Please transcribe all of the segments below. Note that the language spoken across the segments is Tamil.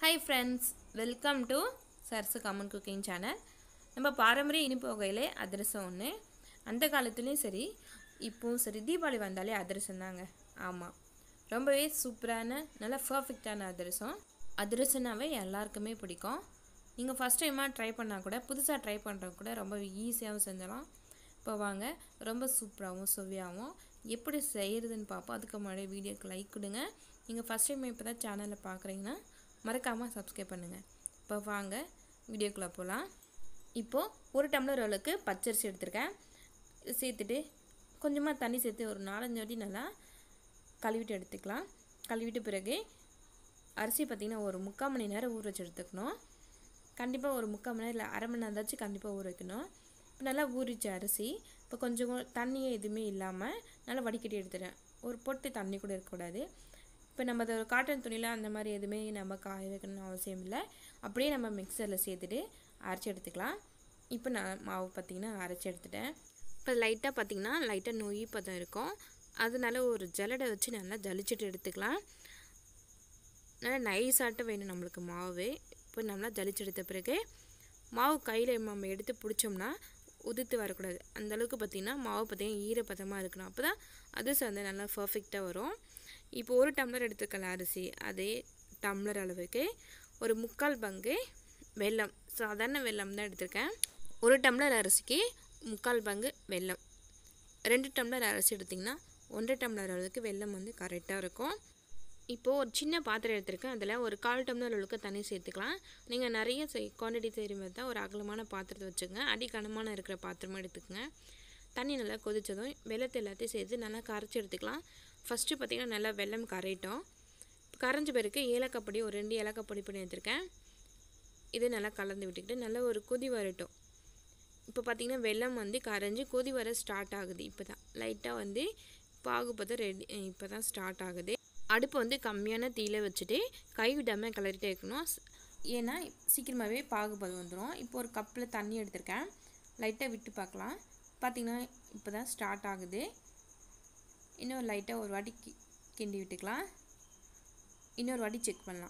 ஹாய் ஃப்ரெண்ட்ஸ் வெல்கம் டு சர்ஸு காமன் குக்கிங் சேனல் நம்ம பாரம்பரிய இனிப்பு வகையிலே அதிரசம் ஒன்று அந்த காலத்துலேயும் சரி இப்போவும் சரி தீபாவளி வந்தாலே அதிரசம் தாங்க ஆமாம் ரொம்பவே சூப்பரான நல்ல பர்ஃபெக்டான அதிரசம் அதிரசம்னாவே எல்லாருக்குமே பிடிக்கும் நீங்கள் ஃபஸ்ட் டைமாக ட்ரை பண்ணால் கூட புதுசாக ட்ரை பண்ணுறவங்க கூட ரொம்ப ஈஸியாகவும் செஞ்சலாம் இப்போ வாங்க ரொம்ப சூப்பராகவும் சுவையாகவும் எப்படி செய்கிறதுன்னு பார்ப்போம் அதுக்கு முன்னாடி வீடியோக்கு லைக் கொடுங்க நீங்கள் ஃபஸ்ட் டைம் இப்போ தான் சேனலை பார்க்குறீங்கன்னா மறக்காமல் சப்ஸ்கிரைப் பண்ணுங்கள் இப்போ வாங்க வீடியோக்குள்ளே போகலாம் இப்போது ஒரு டம்ளர் அளவுக்கு பச்சரிசி எடுத்திருக்கேன் இது சேர்த்துட்டு கொஞ்சமாக தண்ணி சேர்த்து ஒரு நாலஞ்சு வாட்டி நல்லா கழுவிட்டு எடுத்துக்கலாம் கழுவிட்டு பிறகு அரிசி பார்த்திங்கன்னா ஒரு முக்கால் மணி நேரம் ஊற வச்சு எடுத்துக்கணும் கண்டிப்பாக ஒரு முக்கால் மணி நேரம் இல்லை அரை மணி நேரம் ஏதாச்சும் கண்டிப்பாக ஊற வைக்கணும் இப்போ நல்லா ஊறிச்சு அரிசி இப்போ கொஞ்சம் கொ- தண்ணியே எதுவுமே இல்லாமல் நல்லா வடிகட்டி எடுத்துட்டேன் ஒரு பொட்டு தண்ணி கூட இருக்கக்கூடாது இப்போ நம்ம அதை ஒரு காட்டன் துணியில் அந்த மாதிரி எதுவுமே நம்ம காய வைக்கணும்னு அவசியம் இல்லை அப்படியே நம்ம மிக்சரில் சேர்த்துட்டு அரைச்சி எடுத்துக்கலாம் இப்போ நான் மாவு பார்த்திங்கன்னா அரைச்சி எடுத்துட்டேன் இப்போ லைட்டாக பார்த்திங்கன்னா லைட்டாக நொய் பதம் இருக்கும் அதனால ஒரு ஜல்லடை வச்சு நல்லா ஜலிச்சுட்டு எடுத்துக்கலாம் நல்லா நைஸாட்டம் வேணும் நம்மளுக்கு மாவு இப்போ நல்லா ஜலிச்சு எடுத்த பிறகு மாவு கையில் நம்ம எடுத்து பிடிச்சோம்னா உதிர்த்து வரக்கூடாது அந்த அளவுக்கு பார்த்திங்கன்னா மாவு பார்த்திங்கன்னா ஈரப்பதமாக இருக்கணும் அப்போ தான் அதிரசம் வந்து நல்லா பர்ஃபெக்டாக வரும் இப்போ ஒரு டம்ளர் எடுத்துக்கலாம் அரிசி அதே டம்ளர் அளவுக்கு ஒரு முக்கால் பங்கு வெல்லம் சாதாரண வெல்லம் தான் எடுத்திருக்கேன் ஒரு டம்ளர் அரிசிக்கு முக்கால் பங்கு வெல்லம் ரெண்டு டம்ளர் அரிசி எடுத்திங்கன்னா ஒன்றரை டம்ளர் அளவுக்கு வெல்லம் வந்து கரெக்டாக இருக்கும் இப்போது ஒரு சின்ன பாத்திரம் எடுத்திருக்கேன் அதில் ஒரு கால் டம்ளர் அளவுக்கு தண்ணி சேர்த்துக்கலாம் நீங்கள் நிறைய செய் குவான்டிட்டி செய்கிற மாதிரி தான் ஒரு அகலமான பாத்திரத்தை வச்சுக்கோங்க அடி கனமான இருக்கிற பாத்திரமா எடுத்துக்கோங்க தண்ணி நல்லா கொதிச்சதும் வெள்ளத்தை எல்லாத்தையும் சேர்த்து நல்லா கரைச்சி எடுத்துக்கலாம் ஃபஸ்ட்டு பார்த்திங்கன்னா நல்லா வெல்லம் கரையட்டும் கரைஞ்ச பிறகு ஏலக்காய் பொடி ஒரு ரெண்டு ஏலக்காய் பொடி பண்ணி எடுத்திருக்கேன் இது நல்லா கலந்து விட்டுக்கிட்டு நல்லா ஒரு கொதி வரட்டும் இப்போ பார்த்தீங்கன்னா வெல்லம் வந்து கரைஞ்சி கொதி வர ஸ்டார்ட் ஆகுது இப்போ தான் லைட்டாக வந்து பாகுபதம் ரெடி இப்போ தான் ஸ்டார்ட் ஆகுது அடுப்பு வந்து கம்மியான தீயில வச்சுட்டு கை விடாமல் கிளறிட்டே இருக்கணும் ஸ்- ஏன்னா சீக்கிரமாகவே பாகுபதம் வந்துடும் இப்போ ஒரு கப்பில் தண்ணி எடுத்திருக்கேன் லைட்டாக விட்டு பார்க்கலாம் பார்த்தீங்கன்னா இப்போ தான் ஸ்டார்ட் ஆகுது இன்னும் லைட்டாக ஒரு வாட்டி கி- கிண்டி விட்டுக்கலாம் இன்னொரு வாட்டி செக் பண்ணலாம்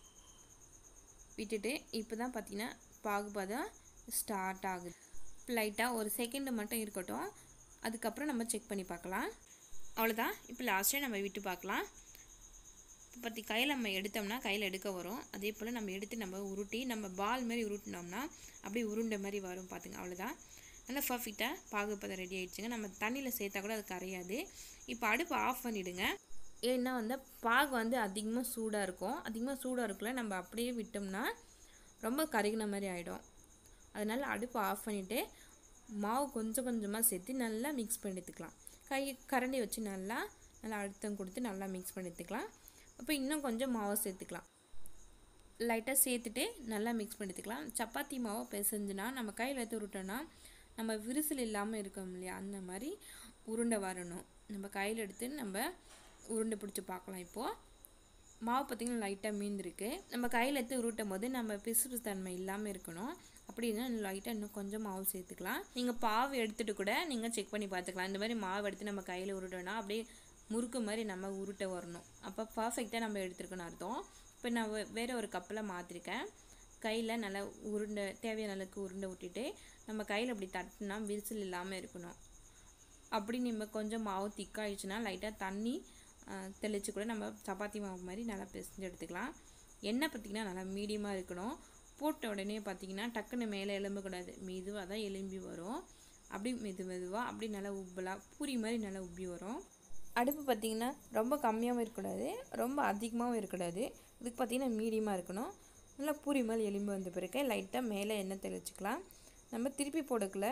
விட்டுட்டு இப்போ தான் பார்த்தீங்கன்னா பாகுபதம் ஸ்டார்ட் ஆகுது லைட்டாக ஒரு செகண்டு மட்டும் இருக்கட்டும் அதுக்கப்புறம் நம்ம செக் பண்ணி பார்க்கலாம் அவ்வளோதான் இப்போ லாஸ்ட்டே நம்ம விட்டு பார்க்கலாம் இப்போ பற்றி கையில் நம்ம எடுத்தோம்னா கையில் எடுக்க வரும் அதே போல் நம்ம எடுத்து நம்ம உருட்டி நம்ம பால் மாதிரி உருட்டினோம்னா அப்படியே உருண்டை மாதிரி வரும் பார்த்துங்க அவ்வளோதான் நல்லா பர்ஃபெக்டாக பாகுபதம் ரெடி ஆயிடுச்சுங்க நம்ம தண்ணியில் சேர்த்தா கூட அது கரையாது இப்போ அடுப்பு ஆஃப் பண்ணிவிடுங்க ஏன்னா வந்து பாகு வந்து அதிகமாக சூடாக இருக்கும் அதிகமாக சூடாக இருக்குல்ல நம்ம அப்படியே விட்டோம்னா ரொம்ப கருகின மாதிரி ஆகிடும் அதனால் அடுப்பு ஆஃப் பண்ணிவிட்டு மாவு கொஞ்சம் கொஞ்சமாக சேர்த்து நல்லா மிக்ஸ் பண்ணி எடுத்துக்கலாம் கை கரண்டி வச்சு நல்லா நல்லா அழுத்தம் கொடுத்து நல்லா மிக்ஸ் பண்ணி எடுத்துக்கலாம் அப்போ இன்னும் கொஞ்சம் மாவை சேர்த்துக்கலாம் லைட்டாக சேர்த்துட்டு நல்லா மிக்ஸ் பண்ணி எடுத்துக்கலாம் சப்பாத்தி மாவை பிசைஞ்சுனா நம்ம கையில் எடுத்து உருட்டோன்னா நம்ம விரிசல் இல்லாமல் இருக்கோம் இல்லையா அந்த மாதிரி உருண்டை வரணும் நம்ம கையில் எடுத்து நம்ம உருண்டை பிடிச்சி பார்க்கலாம் இப்போது மாவு பார்த்திங்கன்னா லைட்டாக மீந்திருக்கு நம்ம கையில் எடுத்து உருட்டும் போது நம்ம பிசு பிசு தன்மை இல்லாமல் இருக்கணும் அப்படின்னா லைட்டாக இன்னும் கொஞ்சம் மாவு சேர்த்துக்கலாம் நீங்கள் பாவு எடுத்துகிட்டு கூட நீங்கள் செக் பண்ணி பார்த்துக்கலாம் இந்த மாதிரி மாவு எடுத்து நம்ம கையில் உருட்டோன்னா அப்படியே முறுக்கு மாதிரி நம்ம உருட்ட வரணும் அப்போ பர்ஃபெக்டாக நம்ம எடுத்துருக்கணும் அர்த்தம் இப்போ நான் வே- வேற ஒரு கப்பில் மாற்றிருக்கேன் கையில் நல்லா உருண்டை தேவையான அளவுக்கு உருண்டை விட்டுட்டு நம்ம கையில் அப்படி தட்டினா விரிசல் இல்லாமல் இருக்கணும் அப்படி நம்ம கொஞ்சம் மாவு திக்காயிடுச்சுன்னா லைட்டாக தண்ணி ஆஹ், தெளிச்சு கூட நம்ம சப்பாத்தி மாவு மாதிரி நல்லா பிசைஞ்சு எடுத்துக்கலாம் எண்ணெய் பார்த்திங்கன்னா நல்லா மீடியமாக இருக்கணும் போட்ட உடனே பார்த்திங்கன்னா டக்குன்னு மேலே எலும்பக்கூடாது மெதுவாக தான் எலும்பி வரும் அப்படி மெது மெதுவாக அப்படி நல்லா உப்பலாக பூரி மாதிரி நல்லா உப்பி வரும் அடுப்பு பார்த்திங்கன்னா ரொம்ப கம்மியாகவும் இருக்கக்கூடாது ரொம்ப அதிகமாகவும் இருக்கக்கூடாது இதுக்கு பார்த்திங்கன்னா மீடியமாக இருக்கணும் நல்லா பூரி மாதிரி எலும்பி வந்த பிறகு லைட்டாக மேலே எண்ணெய் தெளிச்சுக்கலாம் நம்ம திருப்பி போடக்குள்ள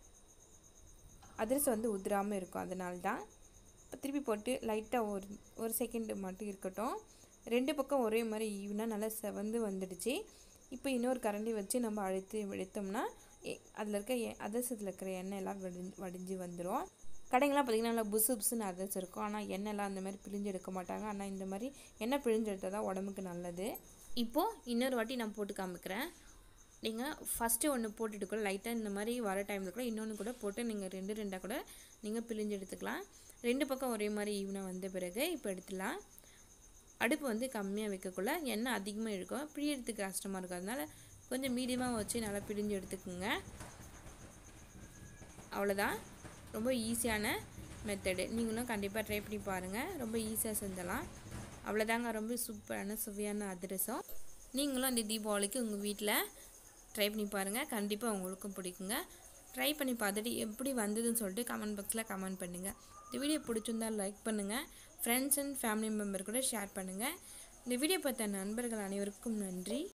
அதிரசம் வந்து உதிராமல் இருக்கும் அதனால தான் இப்போ திருப்பி போட்டு லைட்டாக ஒரு ஒரு செகண்ட் மட்டும் இருக்கட்டும் ரெண்டு பக்கம் ஒரே மாதிரி ஈவனாக நல்லா செவந்து வந்துடுச்சு இப்போ இன்னொரு கரண்டி வச்சு நம்ம அழுத்தி எடுத்தோம்னா அதில் இருக்க எ- அதிரசத்தில் இருக்கிற எண்ணெய் எல்லாம் வடிஞ்சு வடிஞ்சு வந்துடும் கடைங்கெல்லாம் பார்த்திங்கன்னா நல்லா புசு புசுன்னு அதிரசம் இருக்கும் ஆனால் எண்ணெய்லாம் அந்த மாதிரி பிழிஞ்சு எடுக்க மாட்டாங்க ஆனால் இந்த மாதிரி எண்ணெய் பிழிஞ்சு எடுத்தால் தான் உடம்புக்கு நல்லது இப்போது இன்னொரு வாட்டி நான் போட்டு காமிக்கிறேன் நீங்கள் ஃபஸ்ட்டு ஒன்று போட்டுட்டு கூட லைட்டாக இந்த மாதிரி வர டைமில் கூட இன்னொன்று கூட போட்டு நீங்கள் ரெண்டு ரெண்டாக கூட நீங்கள் பிழிஞ்சு எடுத்துக்கலாம் ரெண்டு பக்கம் ஒரே மாதிரி ஈவனாக வந்த பிறகு இப்போ எடுத்துடலாம் அடுப்பு வந்து கம்மியாக வைக்கக்குள்ள எண்ணெய் அதிகமாக இழுக்கும் பிழியறதுக்கு கஷ்டமாக இருக்கும் அதனால கொஞ்சம் மீடியமாக வச்சு நல்லா பிழிஞ்சு எடுத்துக்கோங்க அவ்வளோதான் ரொம்ப ஈஸியான மெத்தடு நீங்களும் கண்டிப்பாக ட்ரை பண்ணி பாருங்கள் ரொம்ப ஈஸியாக செஞ்சலாம் அவ்வளோதாங்க ரொம்ப சூப்பரான சுவையான அதிரசம் நீங்களும் அந்த தீபாவளிக்கு உங்கள் வீட்டில் ட்ரை பண்ணி பாருங்கள் கண்டிப்பாக உங்களுக்கும் பிடிக்குங்க ட்ரை பண்ணி பார்த்துட்டு எப்படி வந்ததுன்னு சொல்லிட்டு கமெண்ட் பாக்ஸில் கமெண்ட் பண்ணுங்கள் இந்த வீடியோ பிடிச்சிருந்தால் லைக் பண்ணுங்கள் ஃப்ரெண்ட்ஸ் அண்ட் ஃபேமிலி மெம்பர் கூட ஷேர் பண்ணுங்கள் இந்த வீடியோ பார்த்த நண்பர்கள் அனைவருக்கும் நன்றி